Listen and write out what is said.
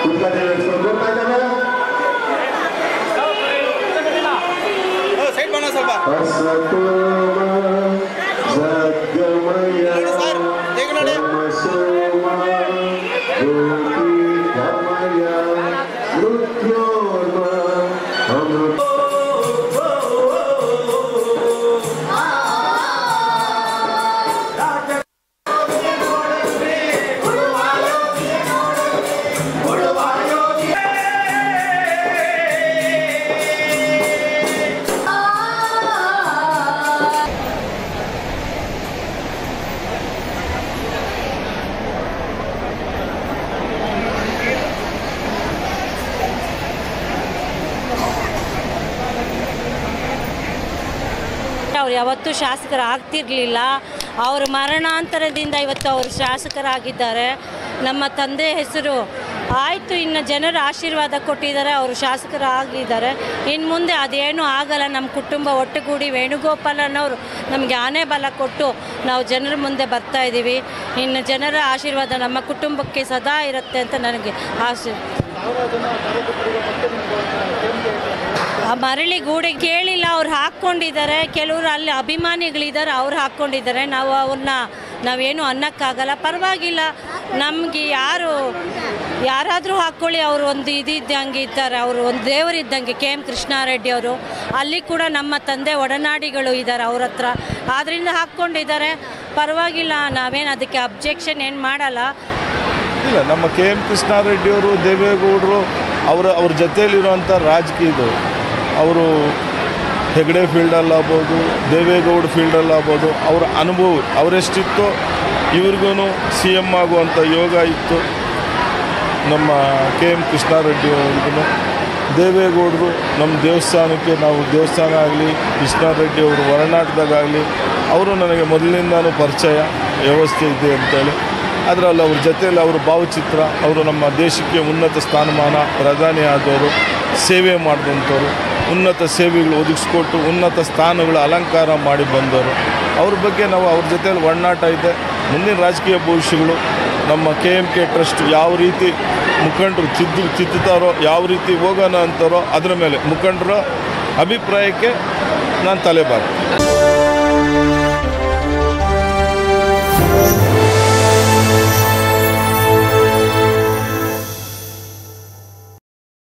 ಉದ್ಘಾಟನೆ ನಡೆಸ್ಕೊಂಡು ಹೋಗ್ತಾ ಇದ್ದಾರೆ ಸೈಡ್ ಬಣ್ಣ ಸ್ವಲ್ಪ ಅಸತೋಮ ಜಗಮಯ ನೋಡಿ ಸರ್ ಈಗ ನೋಡಿ ತಮಸೋಮ ಜ್ಯೋತಿರ್ಗಮಯ ಮೃತ್ಯೋರ್ಮ ಅಮೃತ ಅವ್ರು ಯಾವತ್ತೂ ಶಾಸಕರಾಗ್ತಿರ್ಲಿಲ್ಲ ಅವ್ರ ಮರಣಾಂತರದಿಂದ ಇವತ್ತು ಅವರು ಶಾಸಕರಾಗಿದ್ದಾರೆ ನಮ್ಮ ತಂದೆ ಹೆಸರು ಆಯಿತು ಇನ್ನು ಜನರ ಆಶೀರ್ವಾದ ಕೊಟ್ಟಿದ್ದಾರೆ ಅವರು ಶಾಸಕರಾಗಿದ್ದಾರೆ ಇನ್ನು ಮುಂದೆ ಅದೇನು ಆಗಲ್ಲ ನಮ್ಮ ಕುಟುಂಬ ಒಟ್ಟುಗೂಡಿ ವೇಣುಗೋಪಾಲನವರು ನಮಗೆ ಆನೆ ಬಲ ಕೊಟ್ಟು ನಾವು ಜನರ ಮುಂದೆ ಬರ್ತಾ ಇದ್ದೀವಿ ಇನ್ನು ಜನರ ಆಶೀರ್ವಾದ ನಮ್ಮ ಕುಟುಂಬಕ್ಕೆ ಸದಾ ಇರುತ್ತೆ ಅಂತ ನನಗೆ ಆಶೆ ಆ ಮರಳಿ ಗೂಡೆ ಕೇಳಿಲ್ಲ ಅವ್ರು ಹಾಕ್ಕೊಂಡಿದ್ದಾರೆ ಕೆಲವರು ಅಲ್ಲಿ ಅಭಿಮಾನಿಗಳಿದ್ದಾರೆ ಅವ್ರು ಹಾಕ್ಕೊಂಡಿದ್ದಾರೆ ನಾವು ಅವ್ರನ್ನ ನಾವೇನು ಅನ್ನಕ್ಕಾಗಲ್ಲ ಪರವಾಗಿಲ್ಲ ನಮಗೆ ಯಾರು ಯಾರಾದರೂ ಹಾಕ್ಕೊಳ್ಳಿ ಅವರು ಒಂದು ಇದಿದ್ದಂಗೆ ಇದ್ದಾರೆ ಅವರು ಒಂದು ದೇವರಿದ್ದಂಗೆ ಕೆ ಎಮ್ ಕೃಷ್ಣಾರೆಡ್ಡಿ ಅವರು ಅಲ್ಲಿ ಕೂಡ ನಮ್ಮ ತಂದೆ ಒಡನಾಡಿಗಳು ಇದ್ದಾರೆ ಅವ್ರ ಹತ್ರ ಆದ್ದರಿಂದ ಹಾಕ್ಕೊಂಡಿದ್ದಾರೆ ಪರವಾಗಿಲ್ಲ ನಾವೇನು ಅದಕ್ಕೆ ಅಬ್ಜೆಕ್ಷನ್ ಏನು ಮಾಡಲ್ಲ ಇಲ್ಲ ನಮ್ಮ ಕೆ ಎಂ ಕೃಷ್ಣಾರೆಡ್ಡಿಯವರು ದೇವೇಗೌಡರು ಅವರ ಅವ್ರ ಜೊತೆಯಲ್ಲಿರುವಂಥ ರಾಜಕೀಯದವರು ಅವರು ಹೆಗಡೆ ಫೀಲ್ಡಲ್ಲಿ ಆಗ್ಬೋದು ದೇವೇಗೌಡ ಫೀಲ್ಡಲ್ಲಿ ಆಗ್ಬೋದು ಅವರ ಅನುಭವ ಅವರೆಷ್ಟಿತ್ತೋ ಇವ್ರಿಗೂ ಸಿ ಎಮ್ ಆಗುವಂಥ ಯೋಗ ಇತ್ತು ನಮ್ಮ ಕೆ ಎಂ ಕೃಷ್ಣಾರೆಡ್ಡಿ ಅವ್ರಿಗೂ ದೇವೇಗೌಡರು ನಮ್ಮ ದೇವಸ್ಥಾನಕ್ಕೆ ನಾವು ದೇವಸ್ಥಾನ ಆಗಲಿ ಕೃಷ್ಣಾರೆಡ್ಡಿ ಅವರು ಹೊರನಾಟದಾಗಲಿ ಅವರು ನನಗೆ ಮೊದಲಿನಿಂದನೂ ಪರಿಚಯ ವ್ಯವಸ್ಥೆ ಇದೆ ಅಂತೇಳಿ ಅದರಲ್ಲಿ ಅವ್ರ ಜೊತೆಯಲ್ಲಿ ಅವ್ರ ಭಾವಚಿತ್ರ ಅವರು ನಮ್ಮ ದೇಶಕ್ಕೆ ಉನ್ನತ ಸ್ಥಾನಮಾನ ಪ್ರಧಾನಿ ಆದವರು ಸೇವೆ ಮಾಡಿದಂಥವ್ರು ಉನ್ನತ ಸೇವೆಗಳು ಒದಗಿಸ್ಕೊಟ್ಟು ಉನ್ನತ ಸ್ಥಾನಗಳು ಅಲಂಕಾರ ಮಾಡಿ ಬಂದವರು ಅವ್ರ ಬಗ್ಗೆ ನಾವು ಅವ್ರ ಜೊತೆಯಲ್ಲಿ ಒಡನಾಟ ಇದೆ ಮುಂದಿನ ರಾಜಕೀಯ ಭವಿಷ್ಯಗಳು ನಮ್ಮ ಕೆ ಎಮ್ ಕೆ ಟ್ರಸ್ಟ್ ಯಾವ ರೀತಿ ಮುಖಂಡರು ತಿದ್ದು ತಿದ್ದುತ್ತಾರೋ ಯಾವ ರೀತಿ ಹೋಗೋಣ ಅಂತಾರೋ ಅದರ ಮೇಲೆ ಮುಖಂಡರ ಅಭಿಪ್ರಾಯಕ್ಕೆ ನಾನು ತಲೆಬಾರ